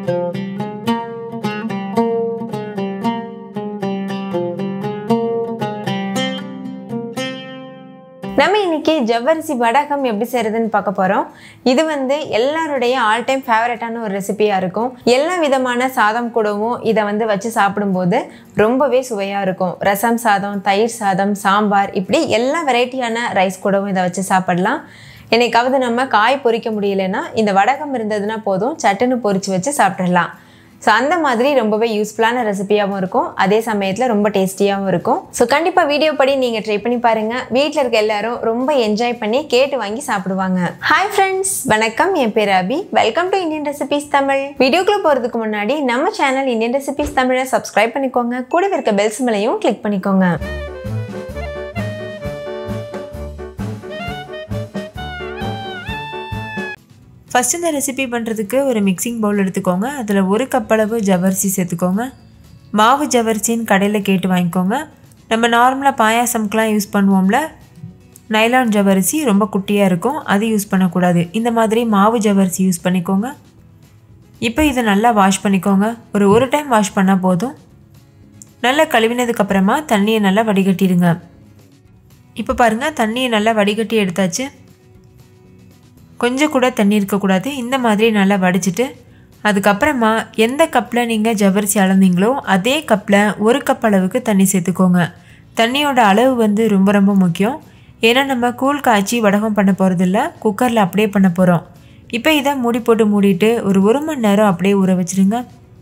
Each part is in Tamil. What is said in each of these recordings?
நம்ம இன்னைக்கு ஜவ்வரிசி வடகம் எப்படி செய்யறதுன்னு பார்க்க போகிறோம் இது வந்து எல்லாருடைய ஆல் டைம் ஃபேவரட்டான ஒரு ரெசிபியாக இருக்கும் எல்லா விதமான சாதம் கூடவும் இதை வந்து வச்சு சாப்பிடும்போது ரொம்பவே சுவையாக இருக்கும் ரசம் சாதம் தயிர் சாதம் சாம்பார் இப்படி எல்லா வெரைட்டியான ரைஸ் கூடவும் இதை வச்சு சாப்பிடலாம் என்னைக்காவது நம்ம காய் பொரிக்க முடியலன்னா இந்த வடகம் இருந்ததுன்னா போதும் சட்டுன்னு பொரிச்சு வச்சு சாப்பிட்றலாம் ஸோ அந்த மாதிரி ரொம்பவே யூஸ்ஃபுல்லான ரெசிபியாகவும் இருக்கும் அதே சமயத்தில் ரொம்ப டேஸ்டியாகவும் இருக்கும் ஸோ கண்டிப்பாக வீடியோ படி நீங்கள் ட்ரை பண்ணி பாருங்கள் வீட்டில் இருக்க எல்லாரும் ரொம்ப என்ஜாய் பண்ணி கேட்டு வாங்கி சாப்பிடுவாங்க ஹாய் ஃப்ரெண்ட்ஸ் வணக்கம் என் பேர் Abhi welcome to Indian recipes Tamil வீடியோக்குள்ளே போகிறதுக்கு முன்னாடி நம்ம சேனல் இந்தியன் ரெசிபிஸ் தமிழை சப்ஸ்கிரைப் பண்ணிக்கோங்க கூடவே இருக்க பெல் சிம்மலையும் கிளிக் பண்ணிக்கோங்க ஃபஸ்ட் இந்த ரெசிபி பண்ணுறதுக்கு ஒரு மிக்சிங் பவுல் எடுத்துக்கோங்க அதில் ஒரு கப் அளவு ஜவரிசி சேர்த்துக்கோங்க மாவு ஜவரிசின்னு கடையில் கேட்டு வாங்கிக்கோங்க நம்ம நார்மலாக பாயாசம்க்கெலாம் யூஸ் பண்ணுவோம்ல நைலான் ஜவரிசி ரொம்ப குட்டியாக இருக்கும் அது யூஸ் பண்ணக்கூடாது இந்த மாதிரி மாவு ஜவரிசி யூஸ் பண்ணிக்கோங்க இப்போ இதை நல்லா வாஷ் பண்ணிக்கோங்க ஒரு ஒரு டைம் வாஷ் பண்ணால் போதும் நல்லா கழுவினதுக்கப்புறமா தண்ணியை நல்லா வடிகட்டிடுங்க இப்போ பாருங்கள் தண்ணியை நல்லா வடிகட்டி எடுத்தாச்சு கொஞ்சம் கூட தண்ணி இருக்கக்கூடாது இந்த மாதிரி நல்லா வடிச்சிட்டு அதுக்கப்புறமா எந்த கப்பில் நீங்கள் ஜவ்வரிசி அளந்தீங்களோ அதே கப்பில் ஒரு கப் அளவுக்கு தண்ணி சேர்த்துக்கோங்க தண்ணியோட அளவு வந்து ரொம்ப ரொம்ப முக்கியம் ஏன்னா நம்ம கூழ் காய்ச்சி வடகம் பண்ண போகிறதில்ல குக்கரில் அப்படியே பண்ண போகிறோம் இப்போ இதை மூடி போட்டு மூடிட்டு ஒரு ஒரு மணி நேரம் அப்படியே ஊற வச்சுருங்க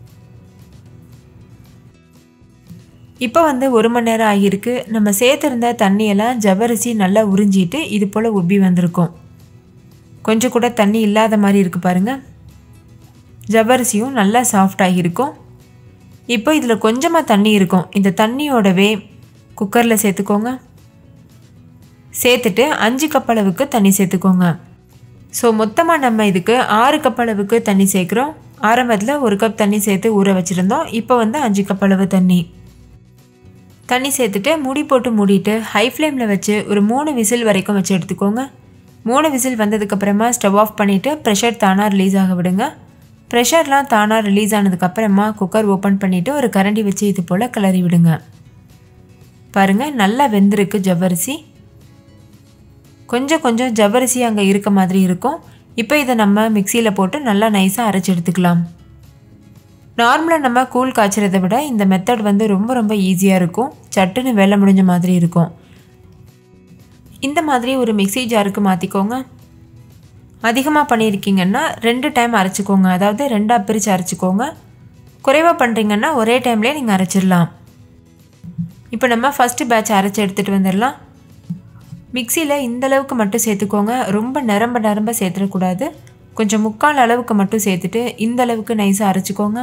இப்போ வந்து ஒரு மணி நேரம் ஆகியிருக்கு நம்ம சேர்த்துருந்த தண்ணியெல்லாம் ஜவ்வரிசி நல்லா உறிஞ்சிட்டு இது போல் உப்பி வந்திருக்கும் கொஞ்சம் கூட தண்ணி இல்லாத மாதிரி இருக்குது பாருங்கள் ஜவ்வரிசியும் நல்லா சாஃப்டாகி இருக்கும் இப்போ இதில் கொஞ்சமாக தண்ணி இருக்கும் இந்த தண்ணியோடவே குக்கரில் சேர்த்துக்கோங்க சேர்த்துட்டு அஞ்சு கப் அளவுக்கு தண்ணி சேர்த்துக்கோங்க ஸோ மொத்தமாக நம்ம இதுக்கு ஆறு கப் அளவுக்கு தண்ணி சேர்க்குறோம் ஆரம்பத்தில் ஒரு கப் தண்ணி சேர்த்து ஊற வச்சுருந்தோம் இப்போ வந்து அஞ்சு கப் அளவு தண்ணி தண்ணி சேர்த்துட்டு மூடி போட்டு மூடிட்டு ஹை ஃப்ளேமில் வச்சு ஒரு மூணு விசில் வரைக்கும் வச்சு எடுத்துக்கோங்க மூணு விசில் வந்ததுக்கப்புறமா ஸ்டவ் ஆஃப் பண்ணிவிட்டு ப்ரெஷர் தானாக ரிலீஸ் ஆக விடுங்க ப்ரெஷர்லாம் தானாக ரிலீஸ் ஆனதுக்கப்புறமா குக்கர் ஓப்பன் பண்ணிவிட்டு ஒரு கரண்டி வச்சு இது போல் கிளறி விடுங்க பாருங்கள் நல்லா வெந்திருக்கு ஜவ்வரிசி கொஞ்சம் கொஞ்சம் ஜவ்வரிசி அங்கே இருக்க மாதிரி இருக்கும் இப்போ இதை நம்ம மிக்சியில் போட்டு நல்லா நைஸாக அரைச்சி எடுத்துக்கலாம் நார்மலாக நம்ம கூழ் காய்ச்சறதை விட இந்த மெத்தட் வந்து ரொம்ப ரொம்ப ஈஸியாக இருக்கும் சட்டுன்னு வேலை முடிஞ்ச மாதிரி இருக்கும் இந்த மாதிரி ஒரு மிக்சி ஜாருக்கு மாற்றிக்கோங்க அதிகமாக பண்ணியிருக்கீங்கன்னா ரெண்டு டைம் அரைச்சிக்கோங்க அதாவது ரெண்டாக பிரித்து அரைச்சிக்கோங்க குறைவாக பண்ணுறீங்கன்னா ஒரே டைம்லேயே நீங்கள் அரைச்சிடலாம் இப்போ நம்ம ஃபஸ்ட்டு பேட்ச் அரைச்சி எடுத்துகிட்டு வந்துடலாம் மிக்சியில் இந்த அளவுக்கு மட்டும் சேர்த்துக்கோங்க ரொம்ப நிரம்ப நிரம்ப சேர்த்துடக்கூடாது கொஞ்சம் முக்கால் அளவுக்கு மட்டும் சேர்த்துட்டு இந்த அளவுக்கு நைஸாக அரைச்சிக்கோங்க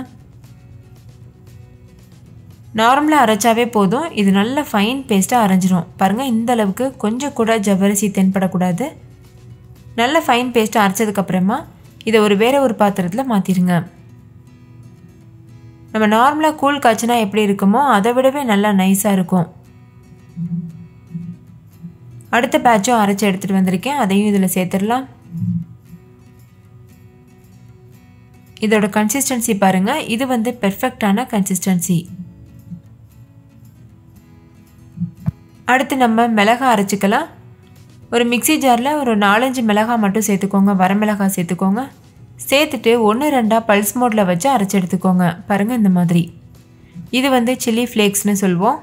நார்மலாக அரைச்சாவே போதும் இது நல்ல ஃபைன் பேஸ்ட்டாக அரைஞ்சிரும் பாருங்கள் இந்த அளவுக்கு கொஞ்சம் கூட ஜவ்வரிசி தென்படக்கூடாது நல்ல ஃபைன் பேஸ்ட்டாக அரைச்சதுக்கப்புறமா இதை ஒரு வேறு ஒரு பாத்திரத்தில் மாற்றிடுங்க நம்ம நார்மலாக கூழ் காய்ச்சினா எப்படி இருக்குமோ அதை விடவே நல்லா நைஸாக இருக்கும் அடுத்த பேட்சும் அரைச்சி எடுத்துகிட்டு வந்திருக்கேன் அதையும் இதில் சேர்த்துடலாம் இதோட கன்சிஸ்டன்சி பாருங்கள் இது வந்து பெர்ஃபெக்டான கன்சிஸ்டன்சி அடுத்து நம்ம மிளகா அரைச்சிக்கலாம் ஒரு மிக்சி ஜாரில் ஒரு நாலஞ்சு மிளகா மட்டும் சேர்த்துக்கோங்க வரமிளகா சேர்த்துக்கோங்க சேர்த்துட்டு ஒன்று ரெண்டாக பல்ஸ் மோடில் வச்சு அரைச்சி எடுத்துக்கோங்க பாருங்கள் இந்த மாதிரி இது வந்து சில்லி ஃப்ளேக்ஸ்னு சொல்லுவோம்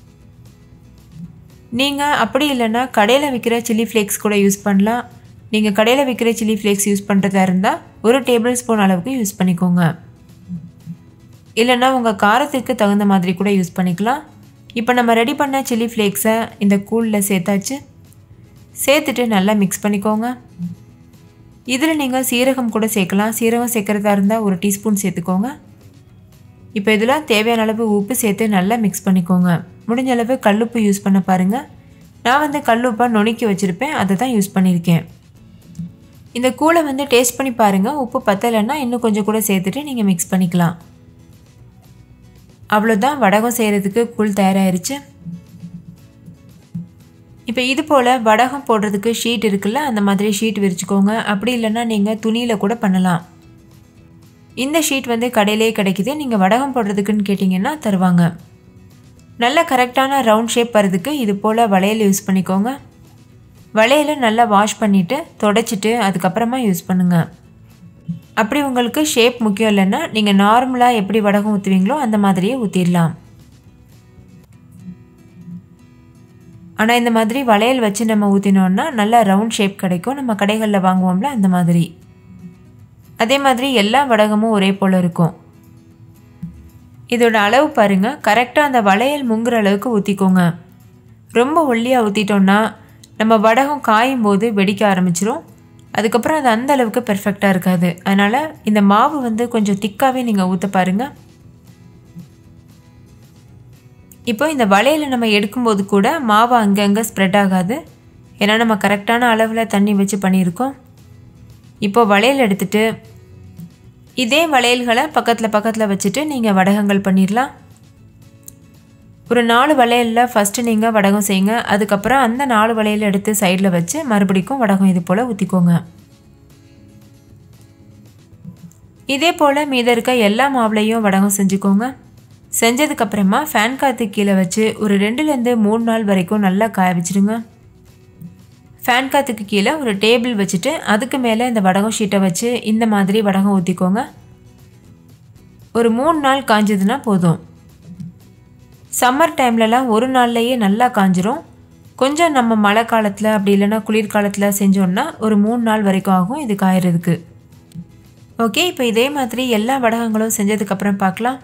நீங்கள் அப்படி இல்லைன்னா கடையில் விற்கிற சில்லி ஃப்ளேக்ஸ் கூட யூஸ் பண்ணலாம் நீங்கள் கடையில் விற்கிற சில்லி ஃப்ளேக்ஸ் யூஸ் பண்ணுறதா இருந்தால் ஒரு டேபிள் ஸ்பூன் அளவுக்கு யூஸ் பண்ணிக்கோங்க இல்லைன்னா உங்கள் காரத்துக்கு தகுந்த மாதிரி கூட யூஸ் பண்ணிக்கலாம் இப்போ நம்ம ரெடி பண்ண சில்லி ஃப்ளேக்ஸை இந்த கூழில் சேர்த்தாச்சு சேர்த்துட்டு நல்லா மிக்ஸ் பண்ணிக்கோங்க இதில் நீங்கள் சீரகம் கூட சேர்க்கலாம் சீரகம் சேர்க்குறதா இருந்தால் ஒரு டீஸ்பூன் சேர்த்துக்கோங்க இப்போ இதில் தேவையான அளவு உப்பு சேர்த்து நல்லா மிக்ஸ் பண்ணிக்கோங்க முடிஞ்ச அளவு கல்லுப்பு யூஸ் பண்ண பாருங்கள் நான் வந்து கல்லுப்பை நுணுக்கி வச்சுருப்பேன் அதை தான் யூஸ் பண்ணியிருக்கேன் இந்த கூழை வந்து டேஸ்ட் பண்ணி பாருங்கள் உப்பு பத்தலைன்னா இன்னும் கொஞ்சம் கூட சேர்த்துட்டு நீங்கள் மிக்ஸ் பண்ணிக்கலாம் அவ்வளோதான் வடகம் செய்கிறதுக்கு கூழ் தயாராகிருச்சு இப்போ இது போல் வடகம் போடுறதுக்கு ஷீட் இருக்குல்ல அந்த மாதிரி ஷீட் விரிச்சுக்கோங்க அப்படி இல்லைன்னா நீங்கள் துணியில் கூட பண்ணலாம் இந்த ஷீட் வந்து கடையிலே கிடைக்குது நீங்கள் வடகம் போடுறதுக்குன்னு கேட்டிங்கன்னா தருவாங்க நல்ல கரெக்டான ரவுண்ட் ஷேப் வரதுக்கு இது போல் வளையல் யூஸ் பண்ணிக்கோங்க வளையலை நல்லா வாஷ் பண்ணிவிட்டு தொடச்சிட்டு அதுக்கப்புறமா யூஸ் பண்ணுங்கள் அப்படி உங்களுக்கு ஷேப் முக்கியம் இல்லைன்னா நீங்கள் நார்மலாக எப்படி வடகம் ஊற்றுவீங்களோ அந்த மாதிரியே ஊற்றிடலாம் ஆனால் இந்த மாதிரி வளையல் வச்சு நம்ம ஊற்றினோன்னா நல்லா ரவுண்ட் ஷேப் கிடைக்கும் நம்ம கடைகளில் வாங்குவோம்ல அந்த மாதிரி அதே மாதிரி எல்லா வடகமும் ஒரே போல் இருக்கும் இதோட அளவு பாருங்கள் கரெக்டாக அந்த வளையல் முங்குற அளவுக்கு ஊற்றிக்கோங்க ரொம்ப ஒல்லியாக ஊற்றிட்டோன்னா நம்ம வடகம் காயும் போது வெடிக்க ஆரம்பிச்சிரும் அதுக்கப்புறம் அது அந்த அளவுக்கு பெர்ஃபெக்டாக இருக்காது அதனால் இந்த மாவு வந்து கொஞ்சம் திக்காகவே நீங்கள் ஊற்ற பாருங்கள் இப்போ இந்த வளையலை நம்ம எடுக்கும்போது கூட மாவு அங்கங்கே ஸ்ப்ரெட் ஆகாது ஏன்னா நம்ம கரெக்டான அளவில் தண்ணி வச்சு பண்ணியிருக்கோம் இப்போ வளையல் எடுத்துட்டு இதே வளையல்களை பக்கத்தில் பக்கத்தில் வச்சுட்டு நீங்கள் வடகங்கள் பண்ணிடலாம் ஒரு நாலு வளையலில் ஃபஸ்ட்டு நீங்கள் வடகம் செய்யுங்க அதுக்கப்புறம் அந்த நாலு வளையல் எடுத்து சைடில் வச்சு மறுபடிக்கும் வடகம் இது போல் ஊற்றிக்கோங்க இதே போல் மீத இருக்க எல்லா மாவுலையும் வடகம் செஞ்சுக்கோங்க செஞ்சதுக்கப்புறமா ஃபேன் காற்று கீழே வச்சு ஒரு ரெண்டுலேருந்து மூணு நாள் வரைக்கும் நல்லா காய வச்சுடுங்க ஃபேன் காற்றுக்கு கீழே ஒரு டேபிள் வச்சுட்டு அதுக்கு மேலே இந்த வடகம் ஷீட்டை வச்சு இந்த மாதிரி வடகம் ஊற்றிக்கோங்க ஒரு மூணு நாள் காஞ்சதுன்னா போதும் சம்மர் டைம்லலாம் ஒரு நாள்லையே நல்லா காஞ்சிரும் கொஞ்சம் நம்ம மழை காலத்தில் அப்படி இல்லைன்னா குளிர்காலத்தில் செஞ்சோன்னா ஒரு மூணு நாள் வரைக்கும் ஆகும் இது காயறதுக்கு ஓகே இப்போ இதே மாதிரி எல்லா வடகங்களும் செஞ்சதுக்கப்புறம் பார்க்கலாம்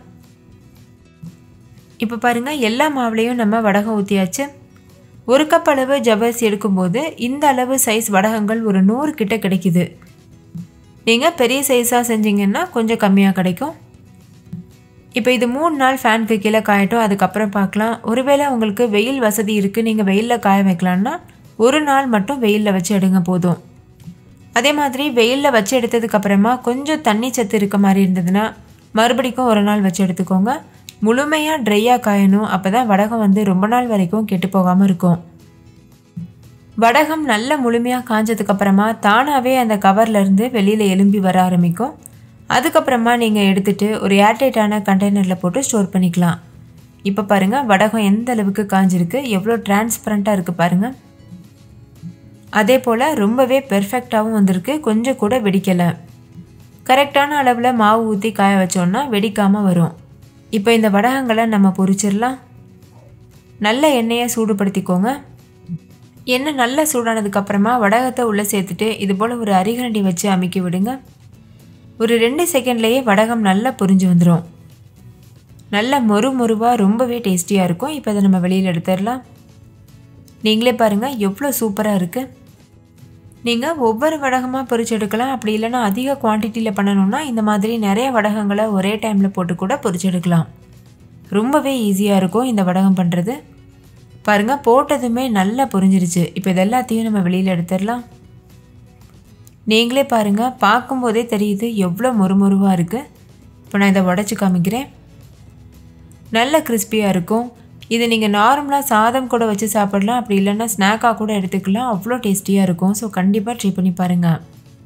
இப்போ பாருங்கள் எல்லா மாவுலேயும் நம்ம வடகம் ஊற்றியாச்சு ஒரு கப் அளவு ஜவ்வரிசி எடுக்கும்போது இந்த அளவு சைஸ் வடகங்கள் ஒரு நூறு கிட்ட கிடைக்குது நீங்கள் பெரிய சைஸாக செஞ்சீங்கன்னா கொஞ்சம் கம்மியாக கிடைக்கும் இப்போ இது மூணு நாள் ஃபேனுக்கு கீழே காயட்டும் அதுக்கப்புறம் பார்க்கலாம் ஒருவேளை உங்களுக்கு வெயில் வசதி இருக்குது நீங்கள் வெயிலில் காய வைக்கலான்னா ஒரு நாள் மட்டும் வெயிலில் வச்சு எடுங்க போதும் அதே மாதிரி வெயிலில் வச்சு எடுத்ததுக்கப்புறமா கொஞ்சம் தண்ணி சத்து இருக்க மாதிரி இருந்ததுன்னா மறுபடிக்கும் ஒரு நாள் வச்சு எடுத்துக்கோங்க முழுமையாக ட்ரையாக காயணும் அப்போ தான் வடகம் வந்து ரொம்ப நாள் வரைக்கும் கெட்டு போகாமல் இருக்கும் வடகம் நல்ல முழுமையாக காஞ்சதுக்கப்புறமா தானாகவே அந்த கவர்லேருந்து வெளியில் எலும்பி வர ஆரம்பிக்கும் அதுக்கப்புறமா நீங்கள் எடுத்துகிட்டு ஒரு ஏர்டைட்டான கண்டெய்னரில் போட்டு ஸ்டோர் பண்ணிக்கலாம் இப்போ பாருங்கள் வடகம் எந்த அளவுக்கு காஞ்சிருக்கு எவ்வளோ டிரான்ஸ்பரண்ட்டாக இருக்குது பாருங்கள் அதே போல் ரொம்பவே பெர்ஃபெக்டாகவும் வந்திருக்கு கொஞ்சம் கூட வெடிக்கலை கரெக்டான அளவில் மாவு ஊற்றி காய வச்சோன்னா வெடிக்காமல் வரும் இப்போ இந்த வடகங்களை நம்ம பொரிச்சிடலாம் நல்ல எண்ணெயை சூடுபடுத்திக்கோங்க எண்ணெய் நல்லா சூடானதுக்கப்புறமா வடகத்தை உள்ளே சேர்த்துட்டு இது போல் ஒரு அரிகரண்டி வச்சு அமுக்கி விடுங்க ஒரு ரெண்டு செகண்ட்லேயே வடகம் நல்லா பொரிஞ்சு வந்துடும் நல்ல மொறு மொறுவாக ரொம்பவே டேஸ்டியாக இருக்கும் இப்போ அதை நம்ம வெளியில் எடுத்துடலாம் நீங்களே பாருங்கள் எவ்வளோ சூப்பராக இருக்குது நீங்கள் ஒவ்வொரு வடகமாக பொரிச்சு எடுக்கலாம் அப்படி இல்லைன்னா அதிக குவான்டிட்டியில் பண்ணணும்னா இந்த மாதிரி நிறைய வடகங்களை ஒரே டைமில் போட்டு கூட பொரிச்சு எடுக்கலாம் ரொம்பவே ஈஸியாக இருக்கும் இந்த வடகம் பண்ணுறது பாருங்கள் போட்டதுமே நல்லா பொரிஞ்சிருச்சு இப்போ இது எல்லாத்தையும் நம்ம வெளியில் எடுத்துடலாம் நீங்களே பாருங்கள் பார்க்கும்போதே தெரியுது எவ்வளோ மொறுமொறுவாக இருக்குது இப்போ நான் இதை உடச்சி காமிக்கிறேன் நல்ல கிறிஸ்பியாக இருக்கும் இது நீங்கள் நார்மலாக சாதம் கூட வச்சு சாப்பிடலாம் அப்படி இல்லைன்னா ஸ்நாக்காக கூட எடுத்துக்கலாம் அவ்வளோ டேஸ்டியாக இருக்கும் ஸோ கண்டிப்பாக ட்ரை பண்ணி பாருங்கள்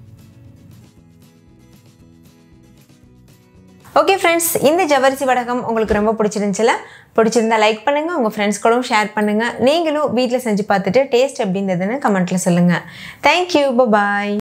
ஓகே ஃப்ரெண்ட்ஸ் இந்த ஜவரிசி வடகம் உங்களுக்கு ரொம்ப பிடிச்சிருந்துச்சுல பிடிச்சிருந்தா லைக் பண்ணுங்கள் உங்கள் ஃப்ரெண்ட்ஸ் கூடவும் ஷேர் பண்ணுங்கள் நீங்களும் வீட்டில் செஞ்சு பார்த்துட்டு டேஸ்ட் எப்படி இருந்ததுன்னு கமெண்ட்டில் சொல்லுங்கள் தேங்க்யூ பாய்